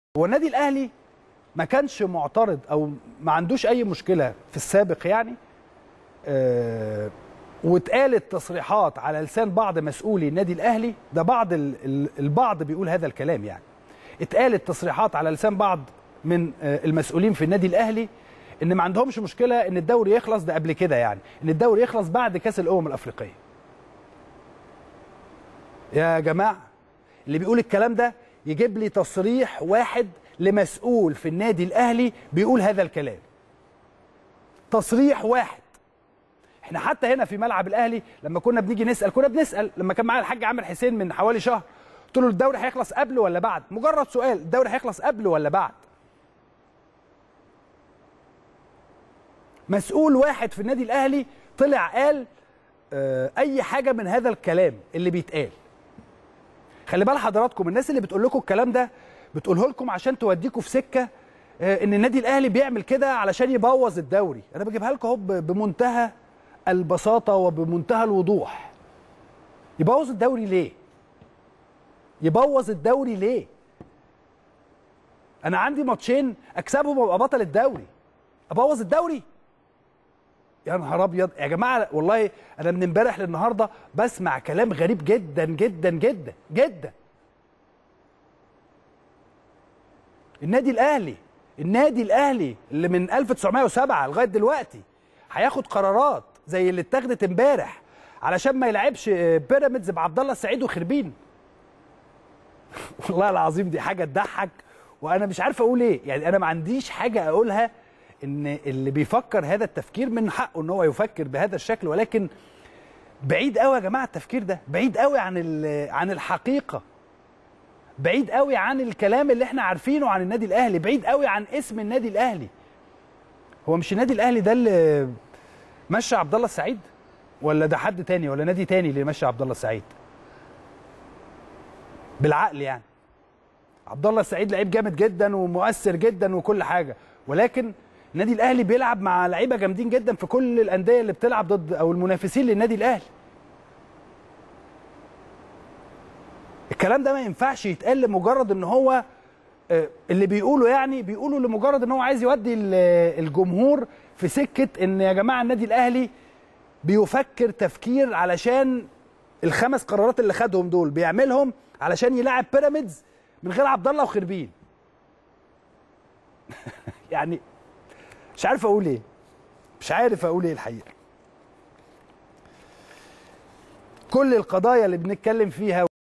هو النادي الاهلي ما كانش معترض او ما عندوش اي مشكله في السابق يعني آه واتقالت تصريحات على لسان بعض مسؤولي النادي الاهلي ده بعض ال- ال- البعض بيقول هذا الكلام يعني اتقالت تصريحات على لسان بعض من آه، المسؤولين في النادي الاهلي ان ما عندهمش مشكله ان الدوري يخلص ده قبل كده يعني ان الدوري يخلص بعد كاس الامم الافريقيه يا جماعه اللي بيقول الكلام ده يجيب لي تصريح واحد لمسؤول في النادي الاهلي بيقول هذا الكلام تصريح واحد احنا حتى هنا في ملعب الاهلي لما كنا بنيجي نسال كنا بنسال لما كان معايا الحاج عامر حسين من حوالي شهر قلت له الدوري هيخلص قبل ولا بعد مجرد سؤال الدوري هيخلص قبل ولا بعد مسؤول واحد في النادي الاهلي طلع قال آه، اي حاجه من هذا الكلام اللي بيتقال خلي بال حضراتكم الناس اللي بتقول لكم الكلام ده بتقوله لكم عشان توديكم في سكه آه، ان النادي الاهلي بيعمل كده علشان يبوظ الدوري انا بجيبها لكم اهو ب- بمنتهى البساطه وبمنتهى الوضوح يبوظ الدوري ليه يبوظ الدوري ليه انا عندي ماتشين اكسبهم وابقى بطل الدوري ابوظ الدوري يا نهار ابيض يا جماعه والله انا من امبارح للنهارده بسمع كلام غريب جدا جدا جدا جدا النادي الاهلي النادي الاهلي اللي من 1907 لغايه دلوقتي هياخد قرارات زي اللي اتاخدت امبارح علشان ما يلعبش آه، بيراميدز بعبد الله السعيد وخربين والله العظيم دي حاجه تضحك وانا مش عارف اقول ايه يعني انا ما عنديش حاجه اقولها ان اللي بيفكر هذا التفكير من حقه ان هو يفكر بهذا الشكل ولكن بعيد قوي يا جماعه التفكير ده بعيد قوي عن ال- عن الحقيقه بعيد قوي عن الكلام اللي احنا عارفينه عن النادي الاهلي بعيد قوي عن اسم النادي الاهلي هو مش النادي الاهلي ده اللي مشى عبد الله السعيد ولا ده حد تاني ولا نادي تاني اللي مشى عبد الله السعيد بالعقل يعني عبد الله السعيد لعيب جامد جدا ومؤثر جدا وكل حاجه ولكن النادي الاهلي بيلعب مع لعيبه جامدين جدا في كل الانديه اللي بتلعب ضد او المنافسين للنادي الاهلي الكلام ده ما ينفعش يتقال لمجرد ان هو آه، اللي بيقوله يعني بيقولوا لمجرد ان هو عايز يودي ال- الجمهور في سكه ان يا جماعه النادي الاهلي بيفكر تفكير علشان الخمس قرارات اللي خدهم دول بيعملهم علشان يلاعب بيراميدز من غير عبد الله وخربين يعني مش عارف اقول ايه مش عارف اقول ايه الحقيقه كل القضايا اللي بنتكلم فيها